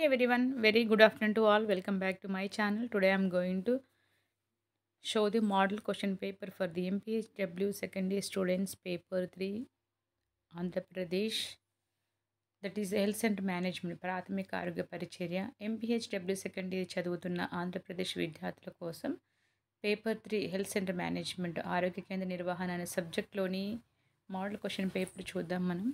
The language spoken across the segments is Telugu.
everyone, very good afternoon to all. Welcome back to my channel. Today I'm going to show the model question paper for the MPHW second year students paper 3 Andhra Pradesh that is health centre management ప్రాథమిక ఆరోగ్య పరిచర్య ఎంపీహెచ్డబ్ల్యూ సెకండ్ ఇయర్ చదువుతున్న ఆంధ్రప్రదేశ్ విద్యార్థుల కోసం paper three health centre management ఆరోగ్య కేంద్ర నిర్వహణ అనే సబ్జెక్ట్లోని మోడల్ క్వశ్చన్ పేపర్ చూద్దాం మనం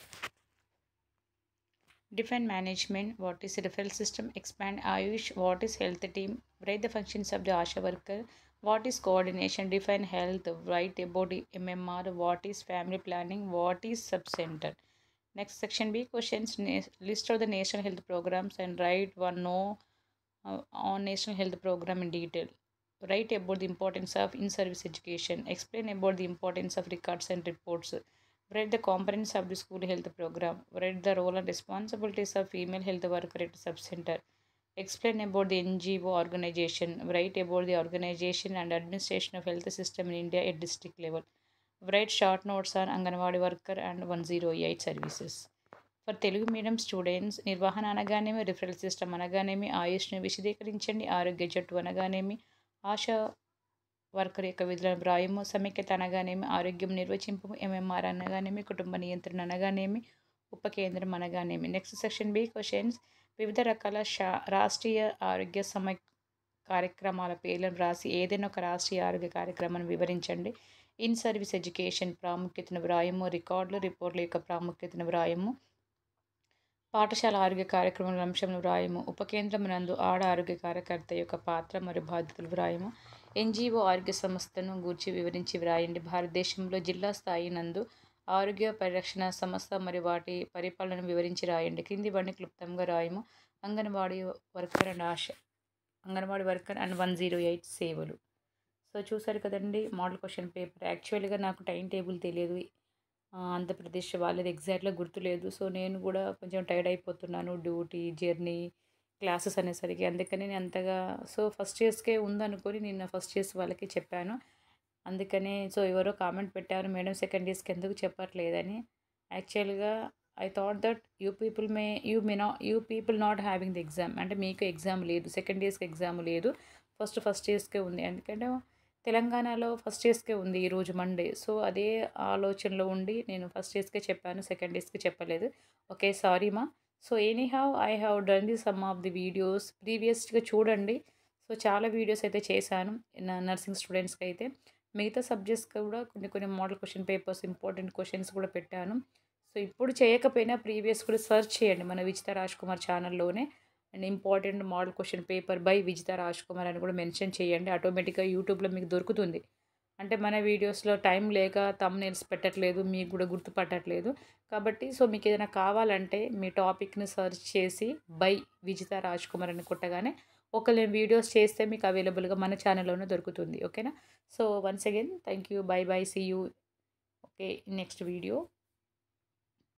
Define management. What is referral system? Expand Ayush. What is health team? Write the functions of the ASHA worker. What is coordination? Define health. Write about the MMR. What is family planning? What is sub-center? Next section B questions. Na- List of the national health programs and write one no uh, on national health program in detail. Write about the importance of in-service education. Explain about the importance of records and reports. Write the components of the school health program. Write the role and responsibilities of female health worker at subcenter. Explain about the NGO organization. Write about the organization and administration of health system in India at district level. Write short notes on Anganwadi worker and 108 services. For Telugu medium students నిర్వహణ అనగానేమి రిఫరల్ సిస్టమ్ అనగానేమి ఆయుష్ను విశదీకరించండి ఆరోగ్య జట్టు అనగానేమి ఆశా వర్కర్ యొక్క విధులను వ్రాయము సమైక్యత అనగానేమి ఆరోగ్యం నిర్వచింపు ఎంఎంఆర్ అనగానేమి కుటుంబ నియంత్రణ అనగానేమి ఉప కేంద్రం అనగానేమి నెక్స్ట్ సెక్షన్ బి క్వశ్చన్స్ వివిధ రకాల షా రాష్ట్రీయ ఆరోగ్య సమ కార్యక్రమాల పేర్లను రాసి ఏదైనా ఒక రాష్ట్రీయ ఆరోగ్య కార్యక్రమాన్ని వివరించండి ఇన్ సర్వీస్ ఎడ్యుకేషన్ ప్రాముఖ్యతను వ్రాయము రికార్డులు రిపోర్టుల యొక్క ప్రాముఖ్యతను వ్రాయము పాఠశాల ఆరోగ్య కార్యక్రమాల అంశంలో వ్రాయము ఉపకేంద్రం నందు ఆడ ఆరోగ్య కార్యకర్త యొక్క పాత్ర మరియు బాధ్యతలు వ్రాయము ఎన్జిఓ ఆరోగ్య సంస్థను గూర్చి వివరించి వ్రాయండి భారతదేశంలో జిల్లా స్థాయి నందు ఆరోగ్య పరిరక్షణ సంస్థ మరియు వాటి పరిపాలనను వివరించి రాయండి క్రింది వాడిని క్లుప్తంగా రాయము anganwadi worker and ASHA anganwadi worker and one zero eight సేవలు సో చూసారు కదండి మోడల్ క్వశ్చన్ పేపర్ యాక్చువల్గా నాకు టైం టేబుల్ తెలియదు ఆ, ఆంధ్రప్రదేశ్ వాళ్ళది ఎగ్జాక్ట్గా గుర్తులేదు సో నేను కూడా కొంచెం టైర్డ్ అయిపోతున్నాను డ్యూటీ జర్నీ క్లాసెస్ అనేసరికి అందుకని నేను అంతగా సో ఫస్ట్ ఇయర్స్కే ఉందనుకొని నేను ఫస్ట్ ఇయర్స్ వాళ్ళకి చెప్పాను అందుకని సో ఎవరో కామెంట్ పెట్టారు మేడం సెకండ్ ఇయర్స్కి ఎందుకు చెప్పట్లేదని యాక్చువల్గా I thought that you people may you may నా you people not having the exam అంటే మీకు ఎగ్జామ్ లేదు సెకండ్ ఇయర్స్కి ఎగ్జామ్ లేదు ఫస్ట్ ఫస్ట్ ఇయర్స్కే ఉంది ఎందుకంటే తెలంగాణలో ఫస్ట్ ఇయర్స్కే ఉంది ఈరోజు మండే సో అదే ఆలోచనలో ఉండి నేను ఫస్ట్ ఇయర్స్కే చెప్పాను సెకండ్ ఇయర్స్కి చెప్పలేదు ఓకే సారీ మా so any have I have done the some of the videos ప్రీవియస్గా చూడండి సో చాలా వీడియోస్ అయితే చేశాను నా నర్సింగ్ స్టూడెంట్స్కి అయితే మిగతా సబ్జెక్ట్స్కి కూడా కొన్ని కొన్ని model question papers important questions కూడా పెట్టాను సో ఇప్పుడు చేయకపోయినా ప్రీవియస్ కూడా సెర్చ్ చేయండి మన విజిత రాజ్ కుమార్ ఛానల్లోనే and important model question paper by Vijitha Raj Kumar అని కూడా మెన్షన్ చేయండి ఆటోమేటిక్గా యూట్యూబ్లో మీకు దొరుకుతుంది అంటే మన వీడియోస్లో టైం లేక తమ్నేల్స్ పెట్టట్లేదు మీకు కూడా గుర్తుపట్టట్లేదు కాబట్టి సో మీకు ఏదైనా కావాలంటే మీ టాపిక్ని సెర్చ్ చేసి బై విజిత రాజ్ కుమార్ అని కొట్టగానే ఒకళ్ళు వీడియోస్ చేస్తే మీకు అవైలబుల్గా మన ఛానల్లోనే దొరుకుతుంది ఓకేనా so once again thank you bye bye see you okay next video